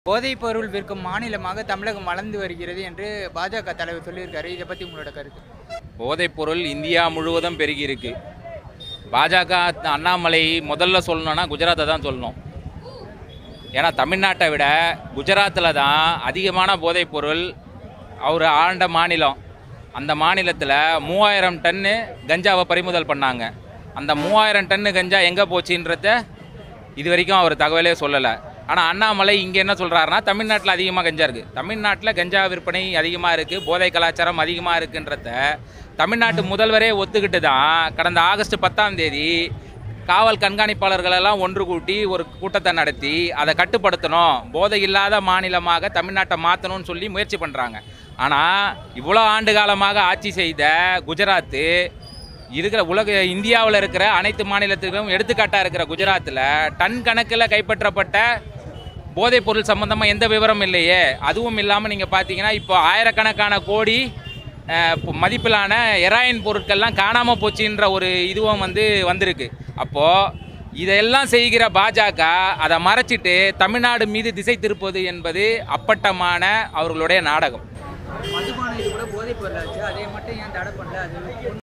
போதைப் பொருள் விற்கும் மாநிலமாக தமிழகம் வளர்ந்து வருகிறது என்று பாஜக தலைவர் சொல்லியிருக்காரு இதை பற்றி உங்களோட கருத்து போதைப்பொருள் இந்தியா முழுவதும் பெருகி இருக்கு பாஜக அண்ணாமலை முதல்ல சொல்லணும்னா குஜராத்தை தான் சொல்லணும் ஏன்னா தமிழ்நாட்டை விட குஜராத்தில் தான் அதிகமான போதைப்பொருள் அவர் ஆண்ட மாநிலம் அந்த மாநிலத்தில் மூவாயிரம் டன்னு கஞ்சாவை பறிமுதல் பண்ணாங்க அந்த மூவாயிரம் டன்னு கஞ்சா எங்கே போச்சுன்றத இது வரைக்கும் அவர் தகவலே சொல்லலை ஆனால் அண்ணாமலை இங்கே என்ன சொல்கிறாருன்னா தமிழ்நாட்டில் அதிகமாக கஞ்சா இருக்குது தமிழ்நாட்டில் கஞ்சா விற்பனை அதிகமாக இருக்குது போதை கலாச்சாரம் அதிகமாக இருக்குன்றத தமிழ்நாட்டு முதல்வரே ஒத்துக்கிட்டு தான் கடந்த ஆகஸ்ட் பத்தாம் தேதி காவல் கண்காணிப்பாளர்களெல்லாம் ஒன்று கூட்டி ஒரு கூட்டத்தை நடத்தி அதை கட்டுப்படுத்தணும் போதை இல்லாத மாநிலமாக தமிழ்நாட்டை மாற்றணும்னு சொல்லி முயற்சி பண்ணுறாங்க ஆனால் இவ்வளோ ஆண்டு காலமாக ஆட்சி செய்த குஜராத்து இருக்கிற உலக இந்தியாவில் இருக்கிற அனைத்து மாநிலத்துக்கும் எடுத்துக்காட்டாக இருக்கிற குஜராத்தில் டன் கணக்கில் கைப்பற்றப்பட்ட போதைப் பொருள் சம்பந்தமாக எந்த விவரம் இல்லையே அதுவும் இல்லாமல் நீங்கள் பார்த்தீங்கன்னா இப்போ ஆயிரக்கணக்கான கோடி அஹ், இப்போ மதிப்பிலான எராயின் பொருட்கள்லாம் காணாமல் போச்சுன்ற ஒரு இதுவும் வந்து வந்திருக்கு அப்போது இதெல்லாம் செய்கிற பாஜக அதை மறைச்சிட்டு தமிழ்நாடு மீது திசை திருப்பது என்பது அப்பட்டமான அவர்களுடைய நாடகம் மதுபானம் இது கூட போதைப் பொருள் ஆச்சு அதை மட்டும் ஏன் தடை பண்ணல அது